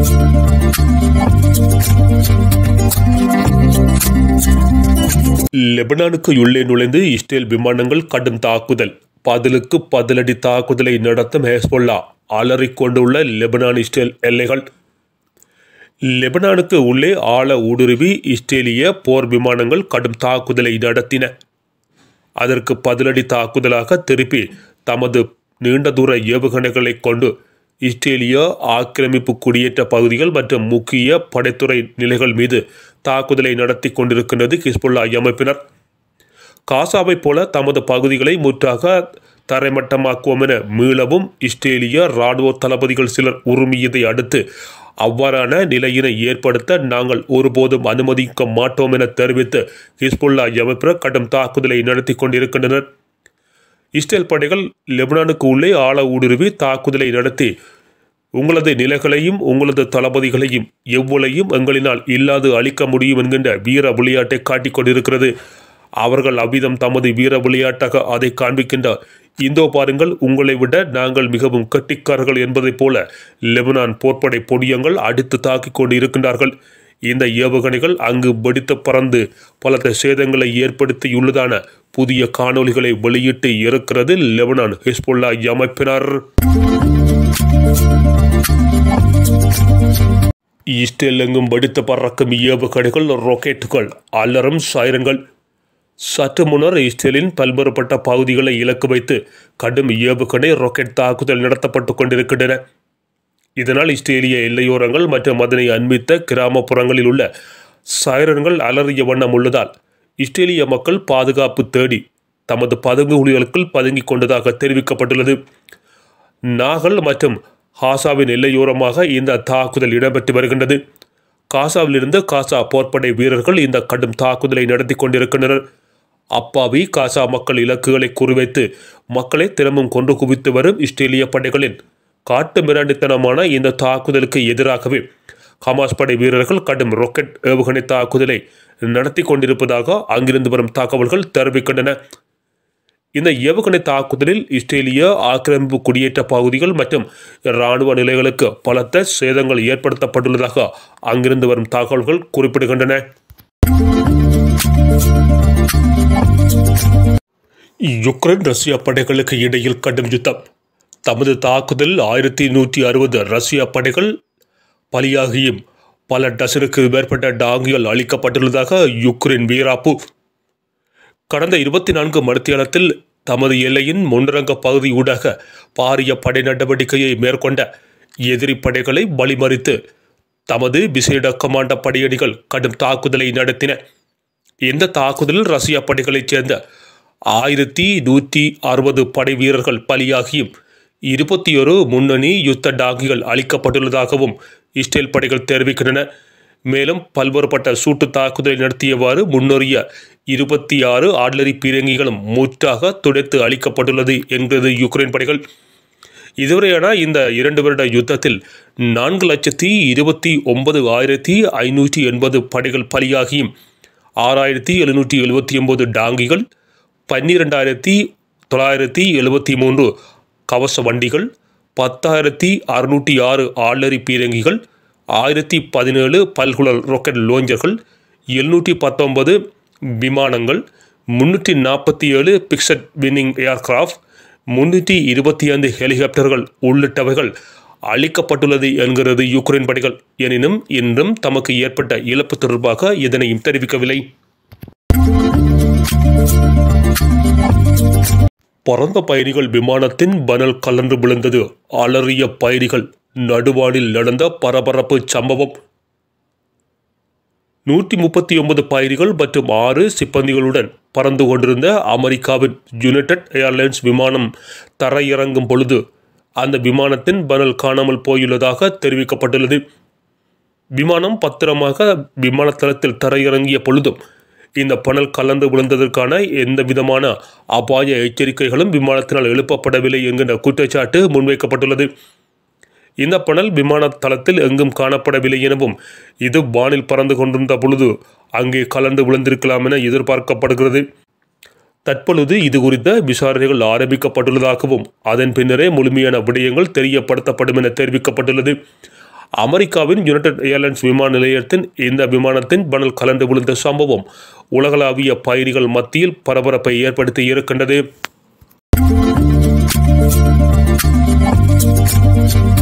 லெபனானுக்கு உள்ளே நுழைந்து இஸ்ரேல் விமானங்கள் கடும் தாக்குதல் பதிலுக்கு பதிலடி தாக்குதலை நடத்தும் ஹெஸ்பொல்லா அலறிக் கொண்டுள்ள லெபனான் இஸ்ரேல் எல்லைகள் லெபனானுக்கு உள்ளே ஆழ ஊடுருவி இஸ்ரேலிய போர் விமானங்கள் கடும் தாக்குதலை நடத்தின அதற்கு பதிலடி தாக்குதலாக திருப்பி தமது நீண்ட தூர ஏவுகணைகளை கொண்டு இஸ்ரேலிய ஆக்கிரமிப்பு குடியேற்ற பகுதிகள் மற்றும் முக்கிய படைத்துறை நிலைகள் மீது தாக்குதலை நடத்தி கொண்டிருக்கின்றது ஹிஸ்புல்லா அமைப்பினர் காசாவைப் போல தமது பகுதிகளை முற்றாக தரைமட்டமாக்குவோம் என மீளவும் இஸ்ரேலிய இராணுவ தளபதிகள் சிலர் உரிமையதை அடுத்து அவ்வாறான நிலையினை ஏற்படுத்த நாங்கள் ஒருபோதும் அனுமதிக்க மாட்டோம் என தெரிவித்து ஹிஸ்புல்லா அமைப்பினர் கடும் தாக்குதலை நடத்தி கொண்டிருக்கின்றனர் இஸ்ரேல் படைகள் லெபனானுக்கு உள்ளே ஆழ ஊடுருவி தாக்குதலை நடத்தி உங்களது நிலைகளையும் உங்களது தளபதிகளையும் எவ்வளையும் எங்களினால் இல்லாது அழிக்க முடியும் என்கின்ற வீர விளையாட்டை காட்டிக் கொண்டிருக்கிறது அவர்கள் அவ்விதம் தமது வீர விளையாட்டாக அதை காண்பிக்கின்றார் இந்தோ பாருங்கள் உங்களை விட நாங்கள் மிகவும் கட்டிக்காரர்கள் என்பதைப் போல லெபனான் போர்ப்படை பொடியங்கள் அடித்து தாக்கிக் கொண்டு இருக்கின்றார்கள் இந்த ஏவுகணைகள் அங்கு வெடித்து பறந்து பலத்த சேதங்களை ஏற்படுத்தியுள்ளதான புதிய காணொளிகளை வெளியிட்டு இருக்கிறது லெபனான் ஹிஸ்புல்லா அமைப்பினர் இஸ்ரேல் எங்கும் வெடித்து பறக்கும் ஏவுகணைகள் ராக்கெட்டுகள் அலறும் சைரன்கள் சற்று முன்னர் இஸ்ரேலின் பல்வேறுபட்ட பகுதிகளை இலக்கு வைத்து கடும் ஏவுகணை ராக்கெட் தாக்குதல் நடத்தப்பட்டு கொண்டிருக்கின்றன இதனால் இஸ்ரேலிய எல்லையோரங்கள் மற்றும் அதனை அண்மித்த கிராமப்புறங்களில் உள்ள சைரன்கள் அலறிய வண்ணம் உள்ளதால் இஸ்ரேலிய மக்கள் பாதுகாப்பு தேடி தமது பதுங்குகுழிகளுக்குள் பதுங்கிக் கொண்டதாக தெரிவிக்கப்பட்டுள்ளது நாகல் மற்றும் ஹாசாவின் எல்லையோரமாக இந்த தாக்குதல் இடம்பெற்று வருகின்றது காசாவிலிருந்து காசா போர்ப்படை வீரர்கள் இந்த கடும் தாக்குதலை நடத்தி கொண்டிருக்கின்றனர் அப்பாவி காசா மக்கள் இலக்குகளை குறிவைத்து மக்களை தினமும் கொண்டு குவித்து வரும் இஸ்ரேலிய படைகளின் காட்டு மிராண்டித்தனமான இந்த தாக்குதலுக்கு எதிராகவே ஹமாஸ் படை வீரர்கள் கடும் ராக்கெட் ஏவுகணை தாக்குதலை நடத்தி கொண்டிருப்பதாக அங்கிருந்து வரும் தகவல்கள் தெரிவிக்கின்றன இந்த ஏவுகணை தாக்குதலில் இஸ்ரேலிய ஆக்கிரமிப்பு குடியேற்ற பகுதிகள் மற்றும் இராணுவ நிலைகளுக்கு பலத்த சேதங்கள் ஏற்படுத்தப்பட்டுள்ளதாக அங்கிருந்து வரும் தகவல்கள் குறிப்பிடுகின்றன யுக்ரைன் ரஷ்யா படைகளுக்கு இடையில் கடும் யுத்தம் தமது தாக்குதலில் ஆயிரத்தி நூற்றி அறுபது ரஷ்யா படைகள் பலியாகியும் பல டசனுக்கு மேற்பட்ட டாங்கிகள் அளிக்கப்பட்டுள்ளதாக யுக்ரைன் வீராப்பு கடந்த இருபத்தி நான்கு மணித்தியாலத்தில் தமது எல்லையின் முன்னரங்க பகுதி ஊடாக பாரிய படை நடவடிக்கையை மேற்கொண்ட எதிரி படைகளை வழிமறித்து தமது விசேட கமாண்ட படையணிகள் கடும் தாக்குதலை நடத்தின இந்த தாக்குதலில் ரஷ்யா படைகளைச் சேர்ந்த ஆயிரத்தி நூற்றி அறுபது படை வீரர்கள் பலியாகியும் இருபத்தி ஒரு முன்னணி யுத்த டாங்கிகள் அளிக்கப்பட்டுள்ளதாகவும் இஸ்ரேல் படைகள் தெரிவிக்கின்றன மேலும் பல்வேறுபட்ட சூட்டு தாக்குதலை நடத்தியவாறு முன்னேறிய இருபத்தி ஆறு ஆட்லரி பீரங்கிகளும் முற்றாக துடைத்து அளிக்கப்பட்டுள்ளது என்கிறது யுக்ரைன் படைகள் இதுவரையான இந்த இரண்டு வருட யுத்தத்தில் நான்கு லட்சத்தி இருபத்தி ஒன்பது ஆயிரத்தி ஐநூற்றி எண்பது படைகள் பலியாகியும் ஆறாயிரத்தி எழுநூற்றி எழுபத்தி ஒன்பது டாங்கிகள் பன்னிரெண்டாயிரத்தி தொள்ளாயிரத்தி எழுபத்தி மூன்று கவச வண்டிகள் பத்தாயிரத்தி அறுநூற்றி ஆறு ஆளரி பீரங்கிகள் ஆயிரத்தி பதினேழு பல்குழல் ராக்கெட் லோஞ்சர்கள் எழுநூற்றி பத்தொன்பது விமானங்கள் முன்னூற்றி நாற்பத்தி ஏழு பிக்சட் வின்னிங் ஏர்கிராஃப்ட் முன்னூற்றி இருபத்தி ஐந்து ஹெலிகாப்டர்கள் உள்ளிட்டவைகள் அளிக்கப்பட்டுள்ளது என்கிறது யுக்ரைன் படைகள் எனினும் இன்றும் தமக்கு ஏற்பட்ட இழப்பு தொடர்பாக இதனையும் தெரிவிக்கவில்லை பறந்த பயணிகள் விமானத்தின் பனல் கலந்து விழுந்தது அலறிய பயணிகள் நடுவானில் நடந்த பரபரப்பு சம்பவம் நூற்றி முப்பத்தி ஒன்பது பயணிகள் மற்றும் ஆறு சிப்பந்திகளுடன் பறந்து கொண்டிருந்த அமெரிக்காவின் யுனைடெட் ஏர்லைன்ஸ் விமானம் தரையிறங்கும் பொழுது அந்த விமானத்தின் பனல் காணாமல் போயுள்ளதாக தெரிவிக்கப்பட்டுள்ளது விமானம் பத்திரமாக விமானத்தளத்தில் தரையிறங்கிய பொழுதும் இந்த பனல் கலந்து விழுந்ததற்கான எந்த விதமான அபாய எச்சரிக்கைகளும் விமானத்தினால் எழுப்பப்படவில்லை என்கின்ற குற்றச்சாட்டு முன்வைக்கப்பட்டுள்ளது இந்த பனல் விமான தளத்தில் எங்கும் காணப்படவில்லை எனவும் இது வானில் பறந்து கொண்டிருந்த பொழுது அங்கே கலந்து விழுந்திருக்கலாம் என எதிர்பார்க்கப்படுகிறது தற்பொழுது இது குறித்த விசாரணைகள் ஆரம்பிக்கப்பட்டுள்ளதாகவும் அதன் பின்னரே முழுமையான விடயங்கள் தெரியப்படுத்தப்படும் என தெரிவிக்கப்பட்டுள்ளது அமெரிக்காவின் யுனைடெட் ஏர்லைன்ஸ் விமான நிலையத்தின் இந்த விமானத்தின் பனல் கலந்து விழுந்த சம்பவம் உலகளாவிய பயணிகள் மத்தியில் பரபரப்பை ஏற்படுத்தி இருக்கின்றது